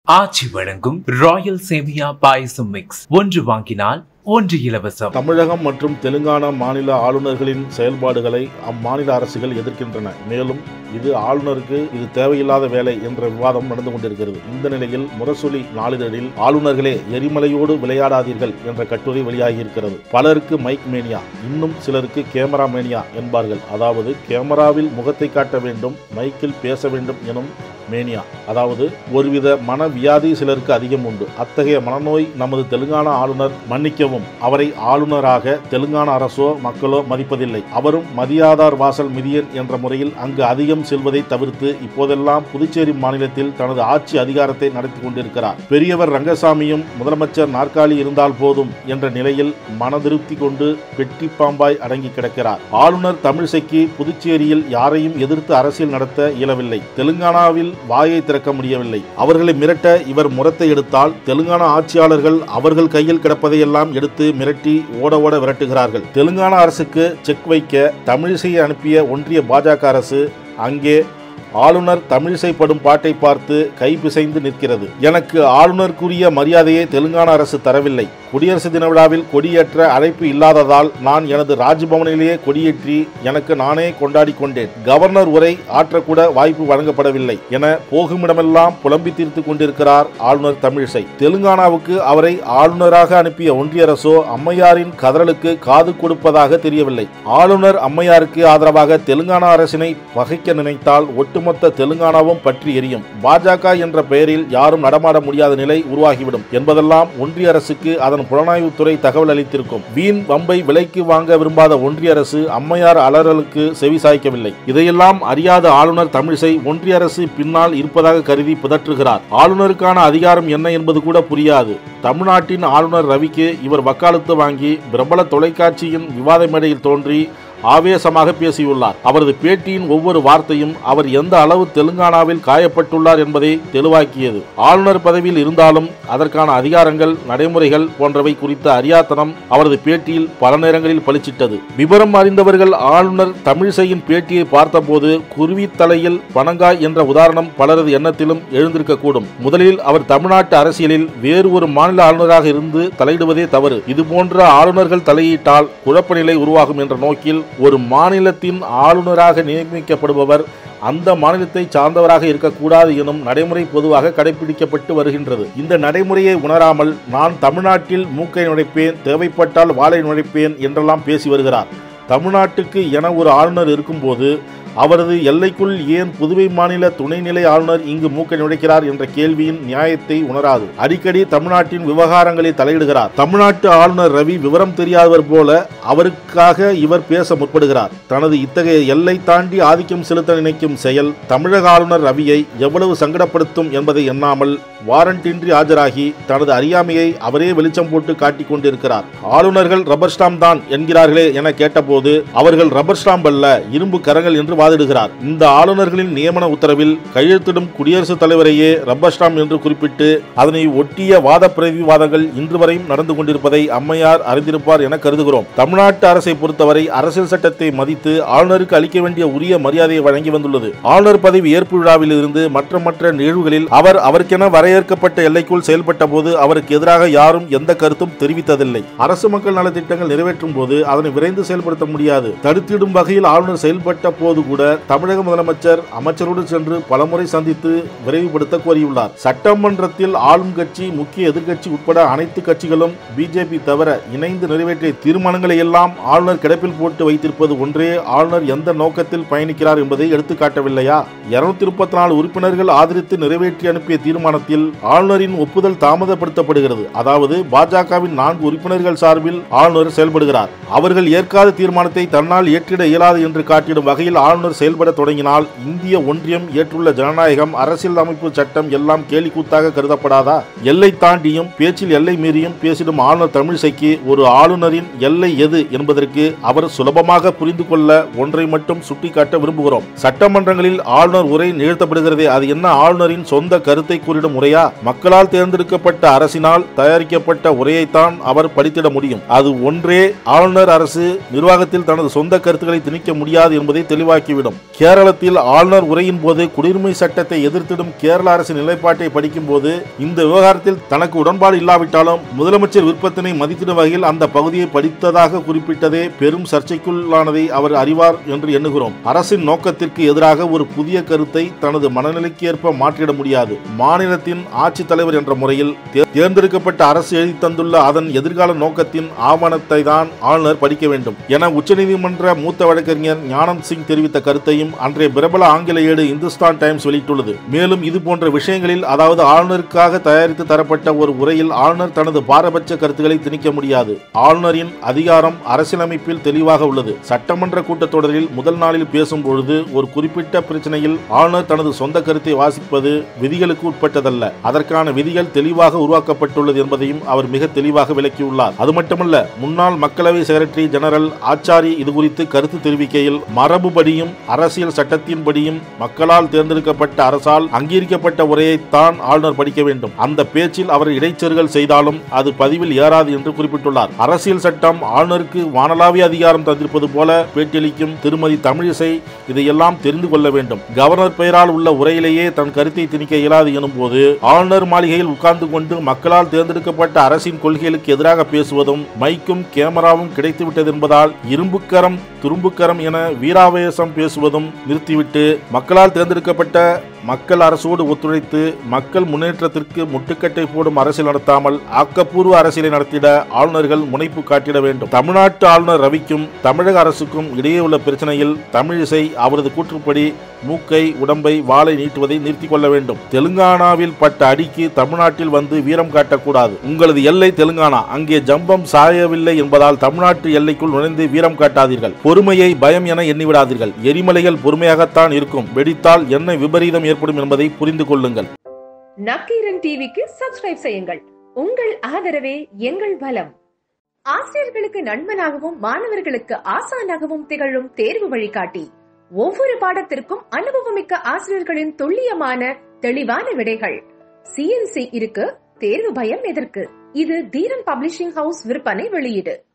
ஆச்சி வழங்கும் ராயல் சேமியா பாயசம் மிக்ஸ் ஒன்று வாங்கினால் ஒன்று இலவசம் தமிழகம் மற்றும் தெலுங்கானா மாநில ஆளுநர்களின் செயல்பாடுகளை அம்மாநில அரசுகள் எதிர்க்கின்றன மேலும் இது ஆளுநருக்கு இது தேவையில்லாத வேலை என்ற விவாதம் நடந்து கொண்டிருக்கிறது இந்த நிலையில் முரசொலி நாளிதழில் ஆளுநர்களே எரிமலையோடு விளையாடாதீர்கள் என்ற கட்டுரை வெளியாகியிருக்கிறது பலருக்கு மைக் மேனியா இன்னும் சிலருக்கு கேமரா மேனியா என்பார்கள் அதாவது கேமராவில் முகத்தை காட்ட வேண்டும் மைக்கில் பேச வேண்டும் எனும் மேனியா அதாவது ஒருவித மனவியாதி சிலருக்கு அதிகம் உண்டு அத்தகைய மனநோய் நமது தெலுங்கானா ஆளுநர் மன்னிக்கவும் அவரை ஆளுநராக தெலுங்கானா அரசோ மக்களோ மதிப்பதில்லை அவரும் மதியாதார் வாசல் மிதியன் என்ற முறையில் அங்கு அதிகம் செல்வதை தவிர்த்து இப்போதெல்லாம் புதுச்சேரி மாநிலத்தில் தனது ஆட்சி அதிகாரத்தை நடத்தி கொண்டிருக்கிறார் பெரியவர் ரங்கசாமியும் முதலமைச்சர் நாற்காலி இருந்தால் போதும் என்ற நிலையில் மனதிருப்தி கொண்டு பெட்டி பாம்பாய் அடங்கி கிடக்கிறார் ஆளுநர் தமிழிசைக்கு புதுச்சேரியில் யாரையும் எதிர்த்து அரசியல் நடத்த இயலவில்லை தெலுங்கானாவில் வாயை திறக்க முடியவில்லை அவர்களை மிரட்ட இவர் முரத்தை எடுத்தால் தெலுங்கானா ஆட்சியாளர்கள் அவர்கள் கையில் கிடப்பதையெல்லாம் எடுத்து மிரட்டி ஓட ஓட விரட்டுகிறார்கள் தெலுங்கானா அரசுக்கு செக் வைக்க தமிழிசையை அனுப்பிய ஒன்றிய பாஜக அரசு அங்கே ஆளுநர் தமிழிசை படும் பாட்டை பார்த்து கை பிசைந்து நிற்கிறது எனக்கு ஆளுநருக்குரிய மரியாதையை தெலுங்கானா அரசு தரவில்லை குடியரசு தின விழாவில் கொடியேற்ற அழைப்பு இல்லாததால் நான் எனது ராஜ்பவனிலேயே கொடியேற்றி எனக்கு நானே கொண்டாடி கொண்டேன் கவர்னர் உரை ஆற்றக்கூட வாய்ப்பு வழங்கப்படவில்லை என போகுமிடமெல்லாம் புலம்பி தீர்த்து கொண்டிருக்கிறார் ஆளுநர் தமிழிசை தெலுங்கானாவுக்கு அவரை ஆளுநராக அனுப்பிய ஒன்றிய அரசோ அம்மையாரின் கதறலுக்கு காது கொடுப்பதாக தெரியவில்லை ஆளுநர் அம்மையாருக்கு ஆதரவாக தெலுங்கானா அரசினை பகைக்க நினைத்தால் ஒட்டுமொத்த தெலுங்கானாவும் பற்றி எரியும் பாஜக என்ற பெயரில் யாரும் நடமாட முடியாத நிலை உருவாகிவிடும் என்பதெல்லாம் ஒன்றிய அரசுக்கு அதன் புலனாய்வுத்துறை தகவல் அளித்திருக்கும் வீண் வம்பை விலைக்கு வாங்க விரும்பாத ஒன்றிய அரசு அம்மையார் அலறலுக்கு செவி சாய்க்கவில்லை இதையெல்லாம் அறியாத ஆளுநர் தமிழிசை ஒன்றிய அரசு பின்னால் இருப்பதாக கருதி பிதற்றுகிறார் ஆளுநருக்கான அதிகாரம் என்ன என்பது கூட புரியாது தமிழ்நாட்டின் ஆளுநர் ரவிக்கு இவர் வக்காலத்து வாங்கி பிரபல தொலைக்காட்சியின் விவாத மேடையில் தோன்றி ஆவேசமாக பேசியுள்ளார் அவரது பேட்டியின் ஒவ்வொரு வார்த்தையும் அவர் எந்த அளவு தெலுங்கானாவில் காயப்பட்டுள்ளார் என்பதை தெளிவாக்கியது ஆளுநர் பதவியில் இருந்தாலும் அதற்கான அதிகாரங்கள் நடைமுறைகள் போன்றவை குறித்த அறியாத்தனம் அவரது பேட்டியில் பல நேரங்களில் பளிச்சிட்டது விவரம் அறிந்தவர்கள் ஆளுநர் தமிழிசையின் பேட்டியை பார்த்தபோது குருவி தலையில் பனங்காய் என்ற உதாரணம் பலரது எண்ணத்திலும் எழுந்திருக்கக்கூடும் முதலில் அவர் தமிழ்நாட்டு அரசியலில் வேறு ஒரு மாநில ஆளுநராக இருந்து தலையிடுவதே தவறு இதுபோன்ற ஆளுநர்கள் தலையிட்டால் குழப்ப நிலை உருவாகும் என்ற நோக்கில் ஒரு மாநிலத்தின் ஆளுநராக நியமிக்கப்படுபவர் அந்த மாநிலத்தை சார்ந்தவராக இருக்கக்கூடாது எனும் நடைமுறை பொதுவாக கடைபிடிக்கப்பட்டு வருகின்றது இந்த நடைமுறையை உணராமல் நான் தமிழ்நாட்டில் மூக்கை நுழைப்பேன் தேவைப்பட்டால் வாளை நுழைப்பேன் என்றெல்லாம் பேசி வருகிறார் தமிழ்நாட்டுக்கு என ஒரு ஆளுநர் இருக்கும்போது அவரது எல்லைக்குள் ஏன் புதுவை மாநில துணைநிலை ஆளுநர் இங்கு மூக்க நுழைக்கிறார் என்ற கேள்வியின் நியாயத்தை உணராது அடிக்கடி தமிழ்நாட்டின் விவகாரங்களில் தலையிடுகிறார் தமிழ்நாட்டு ஆளுநர் ரவி விவரம் தெரியாதவர் போல அவருக்காக இவர் பேச முற்படுகிறார் தனது இத்தகைய எல்லை தாண்டி ஆதிக்கம் செலுத்த நினைக்கும் செயல் தமிழக ஆளுநர் ரவியை எவ்வளவு சங்கடப்படுத்தும் என்பதை எண்ணாமல் வாரண்டின்றி ஆஜராகி தனது அறியாமையை அவரே வெளிச்சம் போட்டு காட்டிக் கொண்டிருக்கிறார் ஆளுநர்கள் ரப்பர் ஸ்டாம்ப் தான் என்கிறார்களே என கேட்டபோது அவர்கள் ரப்பர் ஸ்டாம்ப் அல்ல இரும்பு கரங்கள் என்று வாதிடுகிறார் இந்த ஆளுநர்களின் நியமன உத்தரவில் கையெழுத்திடும் குடியரசுத் தலைவரையே ரப்பர் ஸ்டாம்ப் என்று குறிப்பிட்டு அதனை ஒட்டிய வாத பிரதிவாதங்கள் இன்று வரையும் நடந்து கொண்டிருப்பதை அம்மையார் அறிந்திருப்பார் என கருதுகிறோம் தமிழ்நாட்டு அரசை பொறுத்தவரை அரசியல் சட்டத்தை மதித்து ஆளுநருக்கு அளிக்க வேண்டிய உரிய மரியாதையை வழங்கி வந்துள்ளது ஆளுநர் பதவி ஏற்பு விழாவில் இருந்து மற்ற மற்ற நிகழ்வுகளில் அவர் அவருக்கென வரையறுக்கப்பட்ட எல்லைக்குள் செயல்பட்ட போது அவருக்கு எதிராக யாரும் எந்த கருத்தும் தெரிவித்ததில்லை அரசு மக்கள் நலத்திட்டங்கள் நிறைவேற்றும் போது அதனை விரைந்து செயல்படுத்த முடியாது தடுத்திடும் வகையில் ஆளுநர் செயல்பட்ட போது கூட தமிழக முதலமைச்சர் அமைச்சரோடு சென்று பலமுறை சந்தித்து விரைவுபடுத்த கோரியுள்ளார் சட்டமன்றத்தில் ஆளும் கட்சி முக்கிய எதிர்க்கட்சி உட்பட அனைத்து கட்சிகளும் பிஜேபி தவிர இணைந்து நிறைவேற்றிய தீர்மானங்களை எல்லாம் ஆளுநர் கிடப்பில் போட்டு வைத்திருப்பது ஒன்றே ஆளுநர் எந்த நோக்கத்தில் பயணிக்கிறார் என்பதை எடுத்துக்காட்டவில்லையா இருநூத்தி முப்பத்தி நாலு உறுப்பினர்கள் ஆதரித்து நிறைவேற்றி அனுப்பிய தீர்மானத்தில் ஆளுநரின் ஒப்புதல் தாமதப்படுத்தப்படுகிறது அதாவது பாஜகவின் நான்கு உறுப்பினர்கள் சார்பில் ஆளுநர் செயல்படுகிறார் அவர்கள் ஏற்காத தீர்மானத்தை தன்னால் ஏற்றிட இயலாது என்று காட்டிடும் வகையில் ஆளுநர் செயல்பட தொடங்கினால் இந்திய ஒன்றியம் ஏற்றுள்ள ஜனநாயகம் அரசியல் அமைப்பு சட்டம் எல்லாம் கேலிக்கூத்தாக கருதப்படாதா எல்லை தாண்டியும் பேச்சில் எல்லை மீறியும் பேசிடும் ஆளுநர் தமிழிசைக்கு ஒரு ஆளுநரின் எல்லை எது என்பதற்கு அவர் சுலபமாக புரிந்து கொள்ள ஒன்றை மட்டும் சுட்டிக்காட்ட விரும்புகிறோம் சட்டமன்றங்களில் ஆளுநர் உரை நிகழ்த்தப்படுகிறதே அது என்ன ஆளுநரின் சொந்த கருத்தை கூறிடும் உரையா மக்களால் தேர்ந்தெடுக்கப்பட்ட அரசினால் தயாரிக்கப்பட்ட உரையைத்தான் அவர் படித்திட முடியும் அது ஒன்றே ஆளுநர் அரசு நிர்வாகத்தில் தனது சொந்த கருத்துக்களை திணிக்க முடியாது என்பதை தெளிவாக்கி உருவாக்கிவிடும் கேரளத்தில் ஆளுநர் உரையின் போது குடியுரிமை சட்டத்தை எதிர்த்திடும் கேரள அரசின் நிலைப்பாட்டை படிக்கும் போது இந்த விவகாரத்தில் தனக்கு உடன்பாடு இல்லாவிட்டாலும் முதலமைச்சர் விருப்பத்தினை மதித்திடும் வகையில் அந்த பகுதியை படித்ததாக குறிப்பிட்டதே பெரும் சர்ச்சைக்குள்ளானதை அவர் அறிவார் என்று எண்ணுகிறோம் அரசின் நோக்கத்திற்கு எதிராக ஒரு புதிய கருத்தை தனது மனநிலைக்கு ஏற்ப மாற்றிட முடியாது மாநிலத்தின் ஆட்சித் தலைவர் என்ற முறையில் தே- தேர்ந்தெடுக்கப்பட்ட அரசு எழுதி தந்துள்ள அதன் எதிர்கால நோக்கத்தின் ஆவணத்தை தான் ஆளுநர் படிக்க வேண்டும் என உச்சநீதிமன்ற மூத்த வழக்கறிஞர் ஞானந்த் சிங் தெரிவித்த கருத்தையும் அன்றைய பிரபல ஆங்கில ஏடு இந்துஸ்தான் டைம்ஸ் வெளியிட்டுள்ளது மேலும் இது போன்ற விஷயங்களில் அதாவது ஆளுநருக்காக தயாரித்து தரப்பட்ட ஒரு உரையில் ஆளுநர் தனது பாரபட்ச கருத்துக்களை திணிக்க முடியாது ஆளுநரின் அதிகாரம் அரசியலமைப்பில் தெளிவாக உள்ளது சட்டமன்ற கூட்டத்தொடரில் முதல் நாளில் பேசும்பொழுது ஒரு குறிப்பிட்ட பிரச்சனையில் ஆளுநர் தனது சொந்த கருத்தை வாசிப்பது விதிகளுக்கு உட்பட்டதல்ல அதற்கான விதிகள் தெளிவாக உருவாக்கப்பட்டுள்ளது என்பதையும் அவர் மிக தெளிவாக விளக்கியுள்ளார் அது மட்டுமல்ல முன்னாள் மக்களவை செக்ரட்டரி ஜெனரல் ஆச்சாரி இது குறித்து கருத்து தெரிவிக்கையில் மரபுபடியும் அரசியல் சட்டத்தின்படியும் மக்களால் தேர்ந்தெடுக்கப்பட்ட அரசால் அங்கீகரிக்கப்பட்ட உரையைத்தான் ஆளுநர் படிக்க வேண்டும் அந்த பேச்சில் அவர் இடைச்செருகல் செய்தாலும் அது பதிவில் ஏறாது என்று குறிப்பிட்டுள்ளார் அரசியல் சட்டம் ஆளுநருக்கு வானளாவிய அதிகாரம் தந்திருப்பது போல பேட்டியளிக்கும் திருமதி தமிழிசை இதையெல்லாம் தெரிந்து கொள்ள வேண்டும் கவர்னர் பெயரால் உள்ள உரையிலேயே தன் கருத்தை திணிக்க இயலாது எனும் போது ஆளுநர் மாளிகையில் உட்கார்ந்து கொண்டு மக்களால் தேர்ந்தெடுக்கப்பட்ட அரசின் கொள்கைகளுக்கு எதிராக பேசுவதும் மைக்கும் கேமராவும் கிடைத்துவிட்டது என்பதால் இரும்புக்கரம் துரும்புக்கரம் என வீராவேசம் பேசுவதும் நிறுத்திவிட்டு மக்களால் தேர்ந்தெடுக்கப்பட்ட மக்கள் அரசோடு ஒத்துழைத்து மக்கள் முன்னேற்றத்திற்கு முட்டுக்கட்டை போடும் அரசியல் நடத்தாமல் ஆக்கப்பூர்வ அரசியலை நடத்திட ஆளுநர்கள் முனைப்பு காட்டிட வேண்டும் தமிழ்நாட்டு ஆளுநர் ரவிக்கும் தமிழக அரசுக்கும் இடையே உள்ள பிரச்சனையில் தமிழிசை அவரது கூற்றுப்படி மூக்கை உடம்பை வாளை நீட்டுவதை நிறுத்திக் கொள்ள வேண்டும் தெலுங்கானாவில் பட்ட அடிக்கு தமிழ்நாட்டில் வந்து வீரம் காட்டக்கூடாது உங்களது எல்லை தெலுங்கானா அங்கே ஜம்பம் சாயவில்லை என்பதால் தமிழ்நாட்டு எல்லைக்குள் நுழைந்து வீரம் காட்டாதீர்கள் பொறுமையை பயம் என எண்ணிவிடாதீர்கள் எரிமலைகள் பொறுமையாகத்தான் இருக்கும் வெடித்தால் என்ன விபரீதம் ஏற்படும் என்பதை புரிந்து கொள்ளுங்கள் நக்கீரன் டிவிக்கு சப்ஸ்கிரைப் செய்யுங்கள் உங்கள் ஆதரவே எங்கள் பலம் ஆசிரியர்களுக்கு நண்பனாகவும் மாணவர்களுக்கு ஆசானாகவும் திகழும் தேர்வு வழிகாட்டி ஒவ்வொரு பாடத்திற்கும் அனுபவமிக்க ஆசிரியர்களின் துல்லியமான தெளிவான விடைகள் சிஎன்சி இருக்கு தேர்வு பயம் எதற்கு இது தீரன் பப்ளிஷிங் ஹவுஸ் விற்பனை வெளியீடு